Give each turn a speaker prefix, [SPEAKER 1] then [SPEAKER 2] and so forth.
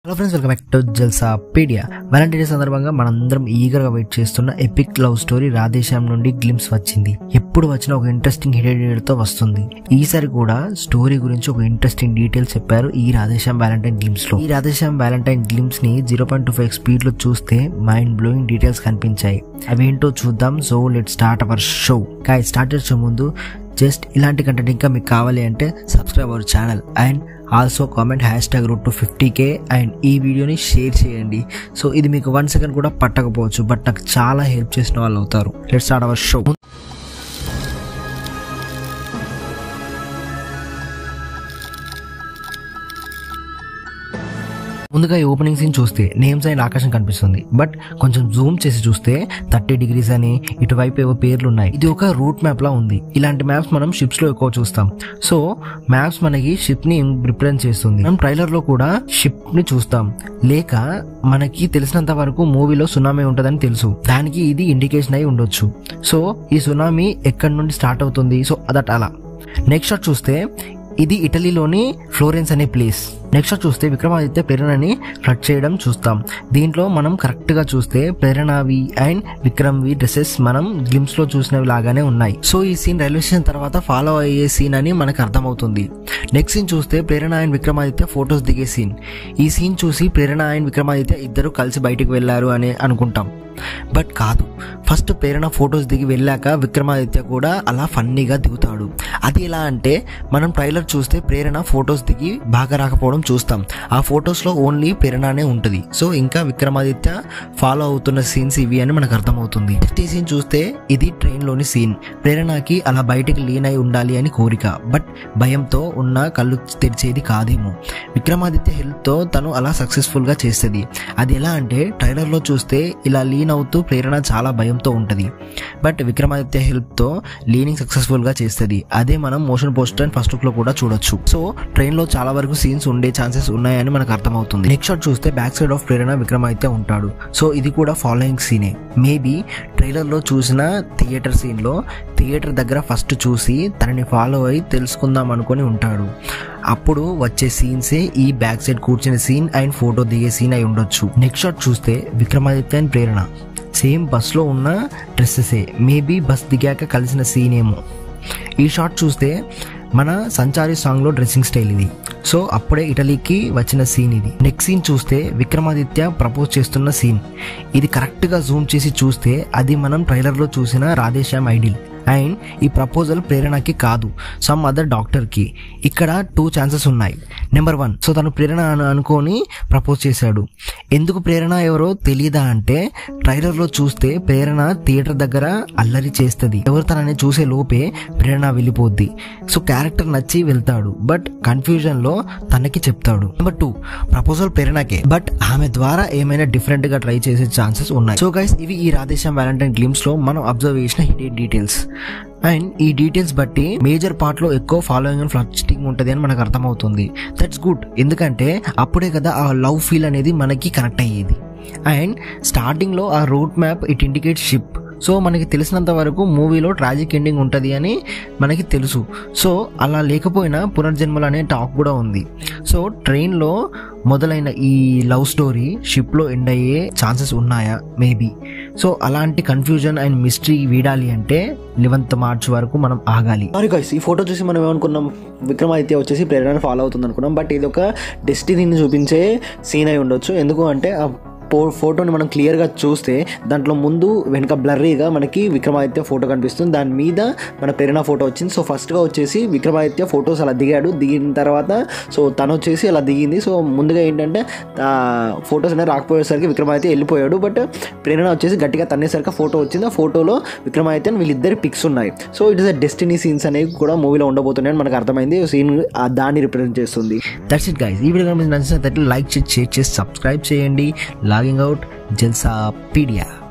[SPEAKER 1] hello friends welcome back to Jalsa pedia Valentine day సందర్భంగా మనందరం ఈగర్గా వెయిట్ చేస్తున్న ఎపిక్ లవ్ స్టోరీ రాధేశ్యాం నుండి గ్లిమ్స్ వచ్చింది ఎప్పుడు వచ్చిన ఒక ఇంట్రెస్టింగ్ హిడెడ్ తో వస్తుంది ఈసారి కూడా స్టోరీ గురించి ఒక ఇంట్రెస్టింగ్ డీటెయిల్స్ చెప్పారు ఈ రాధేశ్యాం వ్యాలంటైన్ గ్లిమ్స్ లో ఈ రాధేశ్యాం వ్యాలంటైన్ గ్లిమ్స్ ని zero point two five speed లో చూస్తే మైండ్ బ్లోయింగ్ డీటెయిల్స్ కనిపించాయి అవేంటో చూద్దాం so let start our show కాయ్ స్టార్ట్ చేసే ముందు జస్ట్ ఇలాంటి కంటెంట్ ఇంకా మీకు కావాలి అంటే subscribe our channel and also comment hashtag route to fifty K and ఈ వీడియోని షేర్ చేయండి సో ఇది మీకు వన్ సెకండ్ కూడా పట్టకపోవచ్చు బట్ నాకు చాలా హెల్ప్ చేసిన వాళ్ళు అవుతారు లెట్ స్టార్ట్ అవర్ షో ముందుగా ఈ ఓపెనింగ్ సీన్ చూస్తే నేమ్స్ అయిన ఆకాశం కనిపిస్తుంది బట్ కొంచెం జూమ్ చేసి చూస్తే థర్టీ డిగ్రీస్ అని ఇటువైపు ఏవో పేర్లు ఉన్నాయి ఇది ఒక రూట్ మ్యాప్ లా ఉంది ఇలాంటి మ్యాప్స్ మనం షిప్స్ లో ఎక్కువ చూస్తాం సో మ్యాప్స్ మనకి షిప్ ని రిప్రజెంట్ చేస్తుంది మనం ట్రైలర్ లో కూడా షిప్ ని చూస్తాం లేక మనకి తెలిసినంత వరకు మూవీలో సునామీ ఉంటదని తెలుసు దానికి ఇది ఇండికేషన్ అయి ఉండొచ్చు సో ఈ సునామీ ఎక్కడి నుండి స్టార్ట్ అవుతుంది సో దట్ అలా నెక్స్ట్ షాట్ చూస్తే ఇది ఇటలీలోని ఫ్లోరెన్స్ అనే ప్లేస్ నెక్స్ట్ షాట్ చూస్తే విక్రమాదిత్య ప్రేరణని ఫ్లడ్ చేయడం చూస్తాం దీంట్లో మనం కరెక్ట్ గా చూస్తే ప్రేరణవి అండ్ విక్రమ్వి డ్రెస్సెస్ మనం గ్లిమ్స్ లో చూసినవి లాగానే ఉన్నాయి సో ఈ సీన్ రైల్వే స్టేషన్ తర్వాత ఫాలో అయ్యే సీన్ అని మనకు అర్థమవుతుంది నెక్స్ట్ సీన్ చూస్తే ప్రేరణ అండ్ విక్రమాదిత్య ఫొటోస్ దిగే సీన్ ఈ సీన్ చూసి ప్రేరణ అండ్ విక్రమాదిత్య ఇద్దరు కలిసి బయటికి వెళ్లారు అని అనుకుంటాం బట్ కాదు ఫస్ట్ ప్రేరణ ఫొటోస్ దిగి వెళ్ళాక విక్రమాదిత్య కూడా అలా ఫన్నీగా దిగుతాడు అది ఎలా అంటే మనం ట్రైలర్ చూస్తే ప్రేరణ ఫొటోస్ దిగి బాగా రాకపోవడం చూస్తాం ఆ ఫొటోస్ లో ఓన్లీ ప్రేరణనే ఉంటుంది సో ఇంకా విక్రమాదిత్య ఫాలో అవుతున్న సీన్స్ ఇవి అని మనకు అర్థమవుతుంది నెక్స్ట్ ఈ సీన్ చూస్తే ఇది ట్రైన్ లోని సీన్ ప్రేరణకి అలా బయటికి లీన్ అయి ఉండాలి అని కోరిక బట్ భయంతో ఉన్న కళ్ళు తెరిచేది కాదేమో విక్రమాదిత్య హెల్ప్ తో తను అలా సక్సెస్ఫుల్ గా చేస్తుంది అది ఎలా అంటే ట్రైలర్ లో చూస్తే ఇలా లీన్ అవుతూ ప్రేరణ చాలా భయంతో ఉంటది బట్ విక్రమాదిత్య హెల్ప్ తో లీనింగ్ సక్సెస్ఫుల్ గా చేస్తుంది అదే మనం motion poster and first look లో కూడా చూడొచ్చు సో ట్రైన్ లో చాలా వరకు సీన్స్ ఉండే ఛాన్సెస్ ఉన్నాయని మనకు అర్థమవుతుంది నెక్స్ట్ షాట్ చూస్తే back side of Prerana Vikramaditya ఉంటాడు సో ఇది కూడా ఫాలోయింగ్ సీనే మేబీ ట్రైలర్ లో చూసిన థియేటర్ సీన్ లో థియేటర్ దగ్గర ఫస్ట్ చూసి తనని ఫాలో అయి తెలుసుకుందాం అనుకొని ఉంటాడు అప్పుడు వచ్చే సీన్సే ఈ బ్యాక్ సైడ్ కూర్చునే సీన్ అండ్ ఫోటో దిగే సీన్ అయి ఉండొచ్చు నెక్స్ట్ షాట్ చూస్తే విక్రమాదిత్య అండ్ ప్రేరణ సేమ్ బస్లో ఉన్న డ్రెస్సెసే మేబీ బస్ దిగాక కలిసిన సీన్ ఏమో ఈ షాట్ చూస్తే మన సంచారి సాంగ్లో డ్రెస్సింగ్ స్టైల్ ఇది సో అప్పుడే ఇటలీకి వచ్చిన సీన్ ఇది నెక్స్ట్ సీన్ చూస్తే విక్రమాదిత్య ప్రపోజ్ చేస్తున్న సీన్ ఇది కరెక్ట్గా జూమ్ చేసి చూస్తే అది మనం ట్రైలర్లో చూసిన రాధేశ్యామ్ ఐడిల్ అండ్ ఈ ప్రపోజల్ ప్రేరణకి కాదు సమ్ అదర్ డాక్టర్కి ఇక్కడ టూ ఛాన్సెస్ ఉన్నాయి నెంబర్ వన్ సో తను ప్రేరణ అని అనుకొని ప్రపోజ్ చేశాడు ఎందుకు ప్రేరణ ఎవరో తెలియదా అంటే ట్రైలర్లో చూస్తే ప్రేరణ థియేటర్ దగ్గర అల్లరి చేస్తుంది ఎవరు తనని చూసే లోపే ప్రేరణ వెళ్ళిపోద్ది సో క్యారెక్టర్ నచ్చి వెళ్తాడు బట్ కన్ఫ్యూజన్ లో తనకి చెప్తాడు నెంబర్ టూ ప్రపోజల్ ప్రేరణకే బట్ ఆమె ద్వారా ఏమైనా డిఫరెంట్ గా ట్రై చేసే ఛాన్సెస్ ఉన్నాయి సో గైస్ ఇవి ఈ రాధేశ్యాం వ్యాలంటైన్ గ్లిమ్స్ లో మనం అబ్జర్వ్ చేసిన హిడెన్ డీటెయిల్స్ అండ్ ఈ డీటెయిల్స్ బట్టి మేజర్ పార్ట్ లో ఎక్కువ ఫాలోయింగ్ అండ్ ఫ్లస్టింగ్ ఉంటుంది అని మనకు అర్థమవుతుంది దట్స్ గుడ్ ఎందుకంటే అప్పుడే కదా ఆ లవ్ ఫీల్ అనేది మనకి కనెక్ట్ అయ్యేది అండ్ స్టార్టింగ్ లో ఆ route map it indicate ship so మనకి తెలిసినంత వరకు మూవీలో ట్రాజిక్ ఎండింగ్ ఉంటుంది అని మనకి తెలుసు సో అలా లేకపోయినా పునర్జన్మలు అనే టాక్ కూడా ఉంది సో ట్రైన్లో మొదలైన ఈ లవ్ స్టోరీ షిప్లో ఎండ్ అయ్యే ఛాన్సెస్ ఉన్నాయా మేబీ సో అలాంటి కన్ఫ్యూజన్ అండ్ మిస్టరీ వీడాలి అంటే లెవెంత్ మార్చ్ వరకు మనం ఆగాలి
[SPEAKER 2] సారీ గైస్ ఈ ఫోటో చూసి మనం ఏమనుకున్నాం విక్రమాదిత్య వచ్చేసి ప్రేరణ ఫాలో అవుతుంది అనుకున్నాం బట్ ఇది ఒక డెస్టినీని చూపించే సీన్ అయి ఉండొచ్చు ఎందుకు అంటే ఆ పో ఫోటోని మనం క్లియర్గా చూస్తే దాంట్లో ముందు వెనక బ్లర్రీగా మనకి విక్రమాదిత్య ఫోటో కనిపిస్తుంది దాని మీద మన ప్రేరణ ఫోటో వచ్చింది సో ఫస్ట్గా వచ్చేసి విక్రమాదిత్య ఫొటోస్ అలా దిగాడు దిగిన తర్వాత సో తను వచ్చేసి అలా దిగింది సో ముందుగా ఏంటంటే ఫొటోస్ అనేది రాకపోయేసరికి విక్రమాదిత్య వెళ్ళిపోయాడు బట్ ప్రేరణ వచ్చేసి గట్టిగా తన్నేసరికి ఫోటో వచ్చింది ఆ ఫోటోలో విక్రమాదిత్య వీళ్ళిద్దరి పిక్స్ ఉన్నాయి so it is a destiny scenes అనేవి కూడా మూవీలో ఉండబోతున్నాయని మనకు అర్థమైంది సీన్ దాన్ని రిప్రజెంట్ చేస్తుంది
[SPEAKER 1] దట్స్ ఇట్ గైస్ ఈ వీడియో కనుక మీకు నచ్చినట్లయితే లైక్ చేసి షేర్ చేసి సబ్స్క్రైబ్ చేయండి లాగింగ్ అవుట్ జల్సా పీడియా